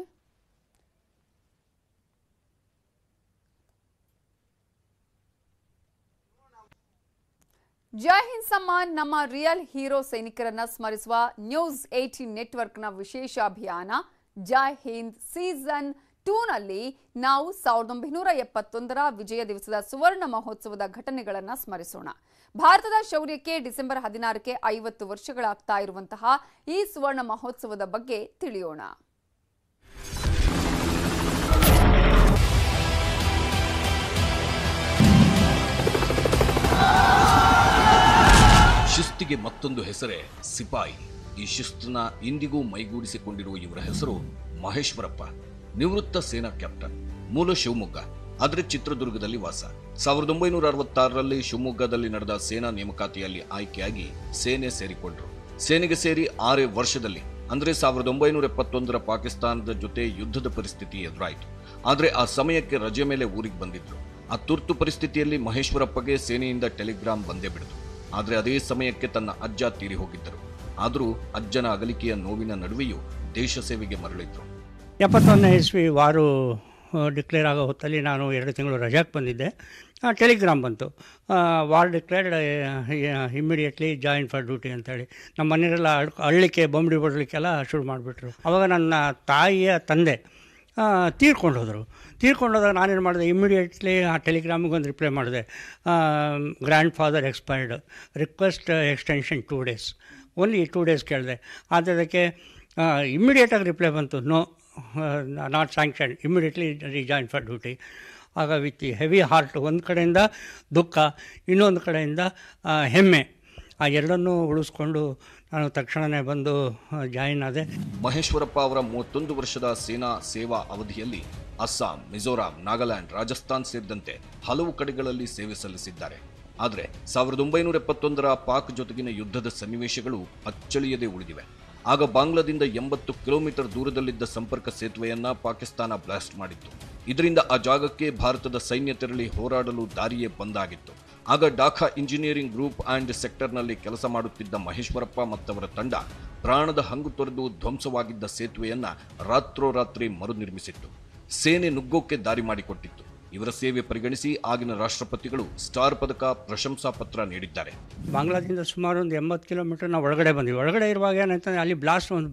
ಜೈ ಹಿಂದ್ ಸಮ್ಮಾನ್ ನಮ್ಮ ರಿಯಲ್ ಹೀರೋ ಸೈನಿಕರನ್ನ ಸ್ಮರಿಸುವ ನ್ಯೂಸ್ ಏಟೀನ್ ನೆಟ್ವರ್ಕ್ನ ವಿಶೇಷ ಅಭಿಯಾನ ಜೈ ಹಿಂದ್ ಸೀಸನ್ ಟೂನಲ್ಲಿ ನಾವು ಸಾವಿರದ ಒಂಬೈನೂರ ಎಪ್ಪತ್ತೊಂದರ ವಿಜಯ ದಿವಸದ ಸುವರ್ಣ ಮಹೋತ್ಸವದ ಘಟನೆಗಳನ್ನು ಸ್ಮರಿಸೋಣ ಭಾರತದ ಶೌರ್ಯಕ್ಕೆ ಡಿಸೆಂಬರ್ ಹದಿನಾರಕ್ಕೆ ಐವತ್ತು ವರ್ಷಗಳಾಗ್ತಾ ಇರುವಂತಹ ಈ ಸುವರ್ಣ ಮಹೋತ್ಸವದ ಬಗ್ಗೆ ತಿಳಿಯೋಣ ಶಿಸ್ತಿಗೆ ಮತ್ತೊಂದು ಹೆಸರೇ ಸಿಪಾಯಿ ಈ ಶಿಸ್ತನ್ನ ಇಂದಿಗೂ ಮೈಗೂಡಿಸಿಕೊಂಡಿರುವ ಇವರ ಹೆಸರು ಮಹೇಶ್ವರಪ್ಪ ನಿವೃತ್ತ ಸೇನಾ ಕ್ಯಾಪ್ಟನ್ ಮೂಲ ಶಿವಮೊಗ್ಗ ಆದರೆ ಚಿತ್ರದುರ್ಗದಲ್ಲಿ ವಾಸ ಸಾವಿರದ ಒಂಬೈನೂರ ಅರವತ್ತಾರರಲ್ಲಿ ಶಿವಮೊಗ್ಗದಲ್ಲಿ ನಡೆದ ಸೇನಾ ನೇಮಕಾತಿಯಲ್ಲಿ ಆಯ್ಕೆಯಾಗಿ ಸೇನೆ ಸೇರಿಕೊಂಡ್ರು ಸೇನೆಗೆ ಸೇರಿ ಆರೇ ವರ್ಷದಲ್ಲಿ ಅಂದ್ರೆ ಸಾವಿರದ ಒಂಬೈನೂರ ಎಪ್ಪತ್ತೊಂದರ ಪಾಕಿಸ್ತಾನದ ಜೊತೆ ಯುದ್ಧದ ಪರಿಸ್ಥಿತಿ ಎದುರಾಯಿತು ಆದ್ರೆ ಆ ಸಮಯಕ್ಕೆ ರಜೆ ಮೇಲೆ ಊರಿಗೆ ಬಂದಿದ್ರು ಆ ತುರ್ತು ಪರಿಸ್ಥಿತಿಯಲ್ಲಿ ಮಹೇಶ್ವರಪ್ಪಗೆ ಸೇನೆಯಿಂದ ಟೆಲಿಗ್ರಾಮ್ ಬಂದೇ ಬಿಡಿತು ಆದ್ರೆ ಅದೇ ಸಮಯಕ್ಕೆ ತನ್ನ ಅಜ್ಜ ತೀರಿ ಹೋಗಿದ್ದರು ಆದರೂ ಅಜ್ಜನ ಅಗಲಿಕೆಯ ನೋವಿನ ನಡುವೆಯೂ ದೇಶ ಸೇವೆಗೆ ಮರಳಿದ್ರು ಎಪ್ಪತ್ತೊಂದನೇ ಇಸ್ವಿ ವಾರು ಡಿಕ್ಲೇರ್ ಆಗೋ ಹೊತ್ತಲ್ಲಿ ನಾನು ಎರಡು ತಿಂಗಳು ರಜಾಕ್ಕೆ ಬಂದಿದ್ದೆ ಟೆಲಿಗ್ರಾಮ್ ಬಂತು war declared immediately join for duty ಅಂತೇಳಿ ನಮ್ಮ ಮನೆಯರೆಲ್ಲ ಅಳ್ ಅಳ್ಳಿಕ್ಕೆ ಬೊಂಬಡಿ ಬಡಲಿಕ್ಕೆಲ್ಲ ಶುರು ಮಾಡಿಬಿಟ್ರು ಅವಾಗ ನನ್ನ ತಾಯಿಯ ತಂದೆ ಆ, ತೀರ್ಕೊಂಡು ಹೋದರು ತೀರ್ಕೊಂಡು ಹೋದಾಗ ನಾನೇನು ಮಾಡಿದೆ ಇಮ್ಮಿಡಿಯೇಟ್ಲಿ ಆ ಟೆಲಿಗ್ರಾಮಿಗೆ ಒಂದು ರಿಪ್ಲೈ ಮಾಡಿದೆ grandfather expired request extension two days only two days ಕೇಳಿದೆ ಆದರೆ ಅದಕ್ಕೆ ಇಮ್ಮಿಡಿಯೇಟಾಗಿ ರಿಪ್ಲೈ ಬಂತು no not sanction immediately rejoin for duty ಆಗ ವಿತ್ ಹೆವಿ ಹಾರ್ಟ್ ಒಂದು ಕಡೆಯಿಂದ ದುಃಖ ಇನ್ನೊಂದು ಕಡೆಯಿಂದ ಆ, ಹೆಮ್ಮೆ ಆ ಎರಡನ್ನೂ ಉಳಿಸ್ಕೊಂಡು ನಾನು ತಕ್ಷಣವೇ ಬಂದು ಜಾಯಿನ್ ಆದೆ ಮಹೇಶ್ವರಪ್ಪ ಅವರ ಮೂವತ್ತೊಂದು ವರ್ಷದ ಸೇನಾ ಸೇವಾ ಅವಧಿಯಲ್ಲಿ ಅಸ್ಸಾಂ ಮಿಜೋರಾಂ ನಾಗಾಲ್ಯಾಂಡ್ ರಾಜಸ್ಥಾನ್ ಸೇರಿದಂತೆ ಹಲವು ಕಡೆಗಳಲ್ಲಿ ಸೇವೆ ಸಲ್ಲಿಸಿದ್ದಾರೆ ಆದರೆ ಸಾವಿರದ ಒಂಬೈನೂರ ಎಪ್ಪತ್ತೊಂದರ ಪಾಕ್ ಜೊತೆಗಿನ ಯುದ್ಧದ ಸನ್ನಿವೇಶಗಳು ಅಚ್ಚಳಿಯದೆ ಉಳಿದಿವೆ ಆಗ ಬಾಂಗ್ಲಾದಿಂದ ಎಂಬತ್ತು ಕಿಲೋಮೀಟರ್ ದೂರದಲ್ಲಿದ್ದ ಸಂಪರ್ಕ ಸೇತುವೆಯನ್ನ ಪಾಕಿಸ್ತಾನ ಬ್ಲಾಸ್ಟ್ ಮಾಡಿತ್ತು ಇದರಿಂದ ಆ ಜಾಗಕ್ಕೆ ಭಾರತದ ಸೈನ್ಯ ತೆರಳಿ ಹೋರಾಡಲು ದಾರಿಯೇ ಬಂದಾಗಿತ್ತು ಆಗ ಡಾಖಾ ಇಂಜಿನಿಯರಿಂಗ್ ಗ್ರೂಪ್ ಆ್ಯಂಡ್ ಸೆಕ್ಟರ್ನಲ್ಲಿ ಕೆಲಸ ಮಾಡುತ್ತಿದ್ದ ಮಹೇಶ್ವರಪ್ಪ ಮತ್ತವರ ತಂಡ ಪ್ರಾಣದ ಹಂಗು ತೊರೆದು ಧ್ವಂಸವಾಗಿದ್ದ ಸೇತುವೆಯನ್ನ ರಾತ್ರೋರಾತ್ರಿ ಮರುನಿರ್ಮಿಸಿತ್ತು ಸೇನೆ ನುಗ್ಗೋಕ್ಕೆ ದಾರಿ ಮಾಡಿಕೊಟ್ಟಿತ್ತು ಇವರ ಸೇವೆ ಪರಿಗಣಿಸಿ ಆಗಿನ ರಾಷ್ಟ್ರಪತಿಗಳು ಸ್ಟಾರ್ ಪದಕ ಪ್ರಶಂಸಾ ಪತ್ರ ನೀಡಿದ್ದಾರೆ ಬಾಂಗ್ಲಾದಿಂದ ಸುಮಾರು ಒಂದು ಎಂಬತ್ತು ಕಿಲೋಮೀಟರ್ ನಾವು ಒಳಗಡೆ ಬಂದ್ವಿ ಒಳಗಡೆ ಇರುವಾಗ ಏನಾಯ್ತಂದ್ರೆ ಅಲ್ಲಿ ಬ್ಲಾಸ್ಟ್ ಒಂದು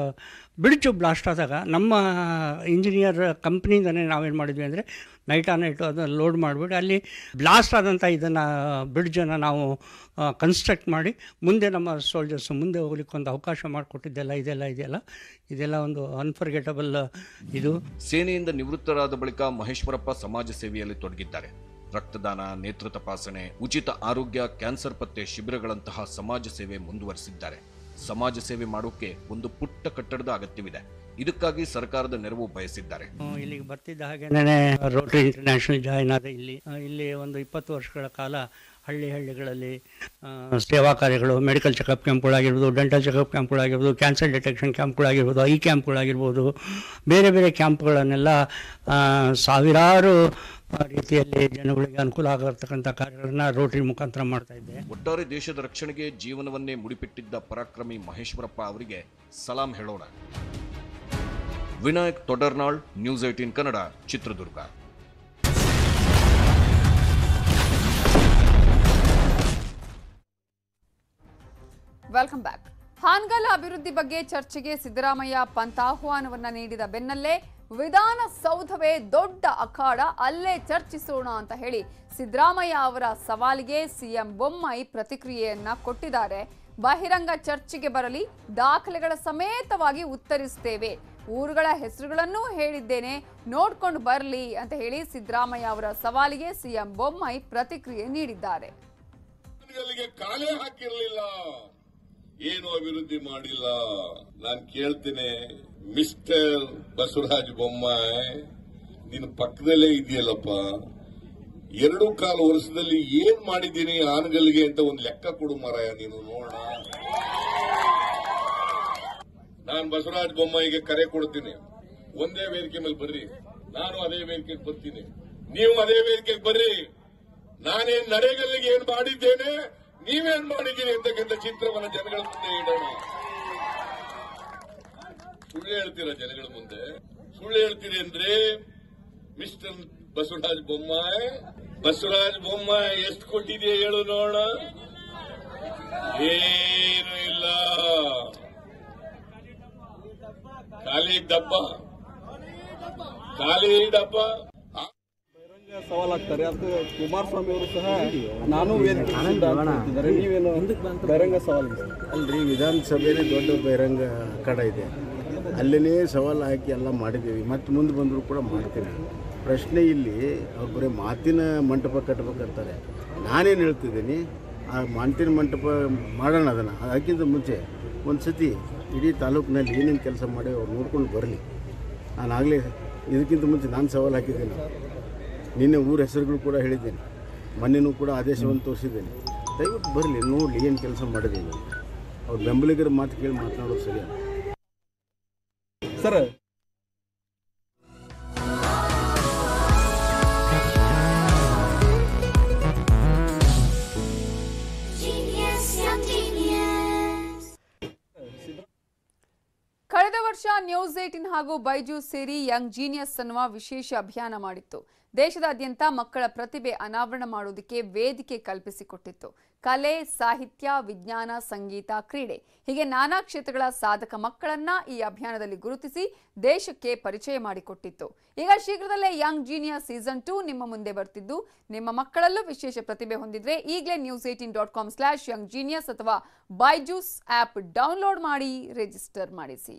ಬಿಡ್ಚು ಬ್ಲಾಸ್ಟ್ ಆದಾಗ ನಮ್ಮ ಇಂಜಿನಿಯರ್ ಕಂಪ್ನಿಯಿಂದನೇ ನಾವೇನು ಮಾಡಿದ್ವಿ ಅಂದರೆ ನೈಟ್ ಆನ್ ನೈಟು ಅದನ್ನು ಲೋಡ್ ಮಾಡಿಬಿಟ್ಟು ಅಲ್ಲಿ ಬ್ಲಾಸ್ಟ್ ಆದಂಥ ಇದನ್ನು ಬ್ರಿಡ್ಜನ್ನು ನಾವು ಕನ್ಸ್ಟ್ರಕ್ಟ್ ಮಾಡಿ ಮುಂದೆ ನಮ್ಮ ಸೋಲ್ಜರ್ಸ್ ಮುಂದೆ ಹೋಗ್ಲಿಕ್ಕೆ ಒಂದು ಅವಕಾಶ ಮಾಡಿಕೊಟ್ಟಿದ್ದೆಲ್ಲ ಇದೆಲ್ಲ ಇದೆಯಲ್ಲ ಇದೆಲ್ಲ ಒಂದು ಅನ್ಫರ್ಗೆಟಬಲ್ ಇದು ಸೇನೆಯಿಂದ ನಿವೃತ್ತರಾದ ಬಳಿಕ ಮಹೇಶ್ವರಪ್ಪ ಸಮಾಜ ಸೇವೆಯಲ್ಲಿ ತೊಡಗಿದ್ದಾರೆ ರಕ್ತದಾನ ನೇತ್ರ ತಪಾಸಣೆ ಉಚಿತ ಆರೋಗ್ಯ ಕ್ಯಾನ್ಸರ್ ಪತ್ತೆ ಶಿಬಿರಗಳಂತಹ ಸಮಾಜ ಸೇವೆ ಮುಂದುವರೆಸಿದ್ದಾರೆ ಸಮಾಜ ಸೇವೆ ಮಾಡೋಕೆ ಒಂದು ಪುಟ್ಟ ಕಟ್ಟಡದ ಅಗತ್ಯವಿದೆ ಇದಕ್ಕಾಗಿ ಸರ್ಕಾರದ ನೆರವು ಬಯಸಿದ್ದಾರೆ ಹ್ಮ್, ಇಲ್ಲಿಗೆ ಬರ್ತಿದ್ದ ಹಾಗೆ ರೋಟರಿ ಇಂಟರ್ನ್ಯಾಷನಲ್ ಜಾಯಿನ್ ಆದ ಇಲ್ಲಿ ಆ, ಇಲ್ಲಿ ಒಂದು ಇಪ್ಪತ್ತು ವರ್ಷಗಳ ಕಾಲ ಹಳ್ಳಿ ಹಳ್ಳಿಗಳಲ್ಲಿ ಆ, ಸೇವಾ ಕಾರ್ಯಗಳು ಮೆಡಿಕಲ್ ಚೆಕಪ್ ಕ್ಯಾಂಪ್ಗಳಾಗಿರ್ಬೋದು ಡೆಂಟಲ್ ಚೆಕಪ್ ಕ್ಯಾಂಪ್ಗಳಾಗಿರ್ಬೋದು ಕ್ಯಾನ್ಸರ್ ಡಿಟೆಕ್ಷನ್ ಕ್ಯಾಂಪ್ಗಳಾಗಿರ್ಬೋದು ಐ ಕ್ಯಾಂಪ್ಗಳಾಗಿರ್ಬೋದು ಬೇರೆ ಬೇರೆ ಕ್ಯಾಂಪ್ಗಳನ್ನೆಲ್ಲ ಆ, ಸಾವಿರಾರು ಆ, ರೀತಿಯಲ್ಲಿ ಜನಗಳಿಗೆ ಅನುಕೂಲ ಆಗಿರ್ತಕ್ಕಂಥ ಕಾರ್ಯಗಳನ್ನು ರೋಟರಿ ಮುಖಾಂತರ ಮಾಡ್ತಾ ಇದ್ದೆ ಒಟ್ಟಾರೆ ದೇಶದ ರಕ್ಷಣೆಗೆ ಜೀವನವನ್ನೇ ಮುಡಿಪಿಟ್ಟಿದ್ದ ಪರಾಕ್ರಮಿ ಮಹೇಶ್ವರಪ್ಪ ಅವರಿಗೆ ಸಲಾಂ ಹೇಳೋಣ Vinayak Todarnal news eighteen Kannada Chitradurga welcome back Hanagal ಅಭಿವೃದ್ಧಿ ಬಗ್ಗೆ ಚರ್ಚೆಗೆ ಸಿದ್ದರಾಮಯ್ಯ ಪಂತ ಆಹ್ವಾನವನ್ನ ನೀಡಿದ ಬೆನ್ನಲ್ಲೇ ವಿಧಾನಸೌಧವೇ ದೊಡ್ಡ ಅಖಾಡ ಅಲ್ಲೇ ಚರ್ಚಿಸೋಣ ಅಂತ ಹೇಳಿ ಸಿದ್ದರಾಮಯ್ಯ ಅವರ ಸವಾಲಿಗೆ ಸಿಎಂ ಬೊಮ್ಮಾಯಿ ಪ್ರತಿಕ್ರಿಯೆಯನ್ನ ಕೊಟ್ಟಿದ್ದಾರೆ ಬಹಿರಂಗ ಚರ್ಚೆಗೆ ಬರಲಿ ದಾಖಲೆಗಳ ಸಮೇತವಾಗಿ ಉತ್ತರಿಸ್ತೇವೆ ಊರುಗಳ ಹೆಸರುಗಳನ್ನೂ ಹೇಳಿದ್ದೇನೆ ನೋಡ್ಕೊಂಡು ಬರಲಿ ಅಂತ ಹೇಳಿ ಸಿದ್ದರಾಮಯ್ಯ ಅವರ ಸವಾಲಿಗೆ ಸಿಎಂ ಬೊಮ್ಮಾಯಿ ಪ್ರತಿಕ್ರಿಯೆ ನೀಡಿದ್ದಾರೆ ಅಲ್ಲಿಗೆ ಕಾಲೇ ಹಾಕಿರ್ಲಿಲ್ಲ ಏನು ಅಭಿವೃದ್ಧಿ ಮಾಡಿಲ್ಲ ನಾನು ಕೇಳ್ತೇನೆ ಮಿಸ್ಟರ್ ಬಸವರಾಜ ಬೊಮ್ಮಾಯಿ ನಿನ್ನ ಪಕ್ಕದಲ್ಲೇ ಇದೆಯಲ್ಲಪ್ಪ ಎರಡು ಕಾಲು ವರ್ಷದಲ್ಲಿ ಏನ್ ಮಾಡಿದ್ದೀನಿ ಆನಗಲ್ಗೆ ಅಂತ ಒಂದು ಲೆಕ್ಕ ಕೊಡು ಮಾರಾಯ ನೀನು ನೋಡೋಣ ನಾನು ಬಸವರಾಜ ಬೊಮ್ಮಾಯಿಗೆ ಕರೆ ಕೊಡ್ತೀನಿ ಒಂದೇ ವೇದಿಕೆ ಮೇಲೆ ಬರ್ರಿ ನಾನು ಅದೇ ವೇದಿಕೆಗೆ ಬರ್ತೀನಿ ನೀವು ಅದೇ ವೇದಿಕೆಗೆ ಬರ್ರಿ ನಾನೇನ್ ನರೇಗಲ್ಲಿಗೆ ಏನ್ ಮಾಡಿದ್ದೇನೆ ನೀವೇನ್ ಮಾಡಿದ್ದೀರಿ ಅಂತಕ್ಕಂಥ ಚಿತ್ರವನ್ನ ಜನಗಳ ಮುಂದೆ ಇಡೋಣ ಸುಳ್ಳು ಹೇಳ್ತೀರಾ ಜನಗಳ ಮುಂದೆ ಸುಳ್ಳು ಹೇಳ್ತೀರಿ ಅಂದ್ರೆ ಮಿಸ್ಟರ್ ಬಸವರಾಜ ಬೊಮ್ಮಾಯಿ ಬಸವರಾಜ ಬೊಮ್ಮಾಯಿ ಎಷ್ಟು ಕೊಟ್ಟಿದೆಯಾ ಹೇಳು ನೋಡೋಣ ಏನು ಇಲ್ಲ ಖಾಲಿ ಡಬ್ಬ ಖಾಲಿ ಡಬ್ಬ ಸವಾಲಾಗ್ತಾರೆ ಅದಕ್ಕೆ ಕುಮಾರಸ್ವಾಮಿ ಅವರು ಸಹ ನಾನು ವೇದಿಕೆ ಅಂತಿದ್ದಾರೆ ನೀವೇನು ಬಹಿರಂಗ ಸವಾಲು ಅಲ್ರಿ ವಿಧಾನಸಭೆನೇ ದೊಡ್ಡ ಬಹಿರಂಗ ಅಖಾಡ ಇದೆ ಅಲ್ಲೇ ಸವಾಲು ಹಾಕಿ ಎಲ್ಲ ಮಾಡಿದ್ದೀವಿ ಮತ್ತು ಮುಂದೆ ಬಂದರೂ ಕೂಡ ಮಾಡ್ತೀವಿ ಪ್ರಶ್ನೆ ಇಲ್ಲಿ ಅವ್ರು ಬರೀ ಮಾತಿನ ಮಂಟಪ ಕಟ್ಟಬೇಕಂತಾರೆ ನಾನೇನು ಹೇಳ್ತಿದ್ದೀನಿ ಆ ಮಾತಿನ ಮಂಟಪ ಮಾಡೋಣ ಅದನ್ನು ಅದಕ್ಕಿಂತ ಮುಂಚೆ ಒಂದು ಸತಿ ಇಡೀ ತಾಲೂಕಿನಲ್ಲಿ ಏನೇನು ಕೆಲಸ ಮಾಡಿ ಅವ್ರು ನೋಡ್ಕೊಂಡು ಬರಲಿ ನಾನು ಆಗಲೇ ಇದಕ್ಕಿಂತ ಮುಂಚೆ ನಾನು ಸವಾಲು ಹಾಕಿದ್ದೀನಿ ನಿನ್ನೆ ಊರ ಹೆಸರುಗಳು ಕೂಡ ಹೇಳಿದ್ದೇನೆ ಮೊನ್ನೆನೂ ಕೂಡ ಆದೇಶವನ್ನು ತೋರಿಸಿದ್ದೇನೆ ದಯವಿಟ್ಟು ಬರಲಿ ನೋಡಲಿ ಏನು ಕೆಲಸ ಮಾಡಿದ್ದೀನಿ ಅವ್ರ ಬೆಂಬಲಿಗರ ಮಾತು ಕೇಳಿ ಮಾತನಾಡೋದು ಸರಿಯಲ್ಲ ಸರ್ ಕಳೆದ ವರ್ಷ ನ್ಯೂಸ್ ಏಟಿನ್ ಹಾಗೂ ಬೈಜೂಸ್ ಸೇರಿ ಯಂಗ್ ಜೀನಿಯಸ್ ಅನ್ನುವ ವಿಶೇಷ ಅಭಿಯಾನ ಮಾಡಿತ್ತು ದೇಶದಾದ್ಯಂತ ಮಕ್ಕಳ ಪ್ರತಿಭೆ ಅನಾವರಣ ಮಾಡುವುದಕ್ಕೆ ವೇದಿಕೆ ಕಲ್ಪಿಸಿಕೊಟ್ಟಿತ್ತು ಕಲೆ ಸಾಹಿತ್ಯ ವಿಜ್ಞಾನ ಸಂಗೀತ ಕ್ರೀಡೆ ಹೀಗೆ ನಾನಾ ಕ್ಷೇತ್ರಗಳ ಸಾಧಕ ಮಕ್ಕಳನ್ನ ಈ ಅಭಿಯಾನದಲ್ಲಿ ಗುರುತಿಸಿ ದೇಶಕ್ಕೆ ಪರಿಚಯ ಮಾಡಿಕೊಟ್ಟಿತ್ತು ಈಗ ಶೀಘ್ರದಲ್ಲೇ ಯಂಗ್ ಜೀನಿಯಸ್ ಸೀಸನ್ ಟೂ ನಿಮ್ಮ ಮುಂದೆ ಬರ್ತಿದ್ದು ನಿಮ್ಮ ಮಕ್ಕಳಲ್ಲೂ ವಿಶೇಷ ಪ್ರತಿಭೆ ಹೊಂದಿದ್ರೆ ಈಗಲೇ news eighteen dot com slash young genius ಅಥವಾ ಬೈಜೂಸ್ ಆಪ್ ಡೌನ್ಲೋಡ್ ಮಾಡಿ ರಿಜಿಸ್ಟರ್ ಮಾಡಿಸಿ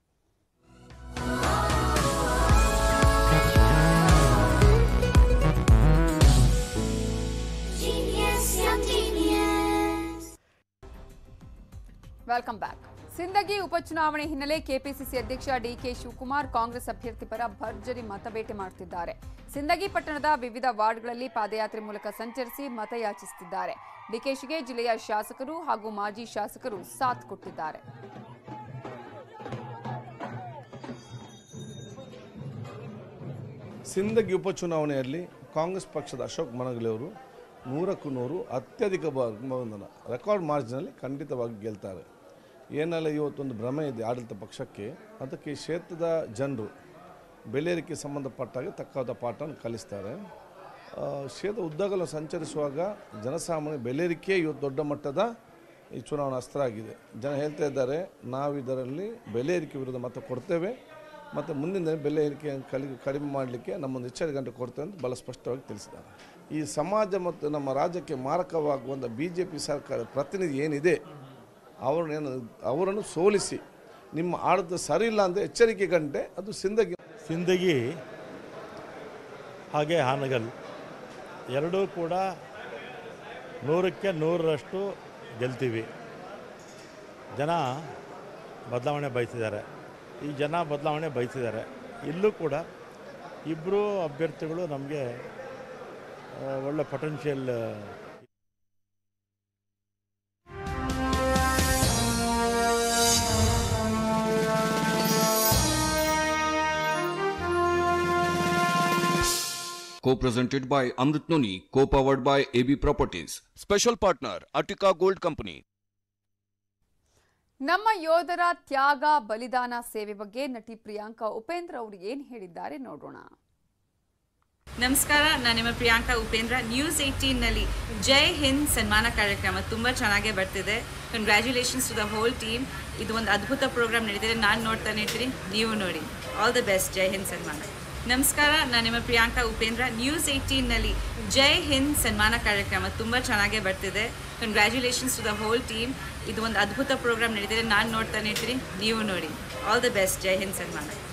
ವೆಲ್ಕಮ್ ಬ್ಯಾಕ್ ಸಿಂದಗಿ ಉಪಚುನಾವಣೆ ಹಿನ್ನೆಲೆ ಕೆಪಿಸಿಸಿ ಅಧ್ಯಕ್ಷ ಡಿಕೆ ಶಿವಕುಮಾರ್ ಕಾಂಗ್ರೆಸ್ ಅಭ್ಯರ್ಥಿ ಪರ ಭರ್ಜರಿ ಮತಬೇಟೆ ಮಾಡುತ್ತಿದ್ದಾರೆ ಸಿಂದಗಿ ಪಟ್ಟಣದ ವಿವಿಧ ವಾರ್ಡ್ಗಳಲ್ಲಿ ಪಾದಯಾತ್ರೆ ಮೂಲಕ ಸಂಚರಿಸಿ ಮತಯಾಚಿಸುತ್ತಿದ್ದಾರೆ ಡಿಕೆಶಿಗೆ ಜಿಲ್ಲೆಯ ಶಾಸಕರು ಹಾಗೂ ಮಾಜಿ ಶಾಸಕರು ಸಾಥ್ ಕೊಟ್ಟಿದ್ದಾರೆ ಸಿಂದಗಿ ಉಪಚುನಾವಣೆಯಲ್ಲಿ ಕಾಂಗ್ರೆಸ್ ಪಕ್ಷದ ಅಶೋಕ್ ಮನಗಲಿ ಅವರು ನೂರಕ್ಕೂ ನೂರು ಅತ್ಯಧಿಕ ಬಹುಮಾನ ರೆಕಾರ್ಡ್ ಮಾರ್ಜಿನಲ್ಲಿ ಖಂಡಿತವಾಗಿ ಗೆಲ್ತಾರೆ ಏನೆಲ್ಲ ಇವತ್ತೊಂದು ಭ್ರಮೆ ಇದೆ ಆಡಳಿತ ಪಕ್ಷಕ್ಕೆ ಅದಕ್ಕೆ ಈ ಕ್ಷೇತ್ರದ ಜನರು ಬೆಳೆಯಲಿಕ್ಕೆ ಸಂಬಂಧಪಟ್ಟಾಗೆ ತಕ್ಕಾದ ಪಾಠವನ್ನು ಕಲಿಸ್ತಾರೆ ಆ, ಕ್ಷೇತ್ರ ಉದ್ದಗಲ ಸಂಚರಿಸುವಾಗ ಜನಸಾಮಾನ್ಯ ಬೆಳೆಯಲಿಕ್ಕೆ ಇವತ್ತು ದೊಡ್ಡ ಮಟ್ಟದ ಈ ಚುನಾವಣಾ ಅಸ್ತ್ರ ಆಗಿದೆ ಜನ ಹೇಳ್ತಾ ಇದ್ದಾರೆ ನಾವು ಇದರಲ್ಲಿ ಬೆಲೆ ಏರಿಕೆ ವಿರುದ್ಧ ಮತ ಕೊಡ್ತೇವೆ ಮತ್ತು ಮುಂದಿನ ದಿನ ಬೆಲೆ ಏರಿಕೆ ಕಲಿ ಕಡಿಮೆ ಮಾಡಲಿಕ್ಕೆ ನಮ್ಮೊಂದು ಎಚ್ಚರಿಕೆ ಗಂಟೆ ಕೊಡ್ತೇವೆ ಅಂತ ಭಾಳ ಸ್ಪಷ್ಟವಾಗಿ ತಿಳಿಸಿದ್ದಾರೆ ಈ ಸಮಾಜ ಮತ್ತು ನಮ್ಮ ರಾಜ್ಯಕ್ಕೆ ಮಾರಕವಾಗುವಂಥ ಬಿ ಜೆ ಪಿ ಸರ್ಕಾರ ಪ್ರತಿನಿಧಿ ಏನಿದೆ ಅವರನ್ನೇನು ಅವರನ್ನು ಸೋಲಿಸಿ ನಿಮ್ಮ ಆಡಳಿತ ಸರಿ ಇಲ್ಲ ಅಂತ ಎಚ್ಚರಿಕೆ ಗಂಟೆ ಅದು ಸಿಂದಗಿ ಸಿಂದಗಿ ಹಾಗೆ ಹಾನಗಲ್ ಎರಡೂ ಕೂಡ ನೂರಕ್ಕೆ ನೂರರಷ್ಟು ಗೆಲ್ತೀವಿ ಜನ ಬದಲಾವಣೆ ಬಯಸಿದ್ದಾರೆ ಈ ಜನ ಬದಲಾವಣೆ ಬಯಸಿದ್ದಾರೆ ಇಲ್ಲೂ ಕೂಡ ಇಬ್ಬರು ಅಭ್ಯರ್ಥಿಗಳು ನಮಗೆ ಆ, ಒಳ್ಳೆ potential Co-presented by Amrit Noni, co-powered by AB Properties. Special partner, Attica Gold Company. ನಮ್ಮ ಯೋಧರ ತ್ಯಾಗ ಬಲಿದಾನ ಸೇವೆ ಬಗ್ಗೆ ನಟಿ ಪ್ರಿಯಾಂಕಾ ಉಪೇಂದ್ರ ಅವರು ಏನ್ ಹೇಳಿದ್ದಾರೆ ನೋಡೋಣ ನಮಸ್ಕಾರ ನಾನು ನಿಮ್ಮ ಪ್ರಿಯಾಂಕಾ ಉಪೇಂದ್ರ ನ್ಯೂಸ್ ಏಯ್ಟೀನ್ನಲ್ಲಿ ಜೈ ಹಿಂದ್ ಸನ್ಮಾನ ಕಾರ್ಯಕ್ರಮ ತುಂಬ ಚೆನ್ನಾಗೇ ಬರ್ತಿದೆ congratulations to the whole team ಇದು ಒಂದು ಅದ್ಭುತ ಪ್ರೋಗ್ರಾಮ್ ನಡೀತಿದೆ ನಾನು ನೋಡ್ತಾನೆ ಇರ್ತೀನಿ ನೀವು ನೋಡಿ all the best Jai Hind ಸನ್ಮಾನ ನಮಸ್ಕಾರ ನಾನು ನಿಮ್ಮ ಪ್ರಿಯಾಂಕಾ ಉಪೇಂದ್ರ ನ್ಯೂಸ್ ಏಯ್ಟೀನ್ನಲ್ಲಿ ಜೈ ಹಿಂದ್ ಸನ್ಮಾನ ಕಾರ್ಯಕ್ರಮ ತುಂಬ ಚೆನ್ನಾಗೇ ಬರ್ತಿದೆ congratulations to the whole team ಇದು ಒಂದು ಅದ್ಭುತ ಪ್ರೋಗ್ರಾಮ್ ನಡೀತಿದೆ ನಾನು ನೋಡ್ತಾನೆ ಇರ್ತೀನಿ ನೀವು ನೋಡಿ all the best Jai Hind ಸನ್ಮಾನ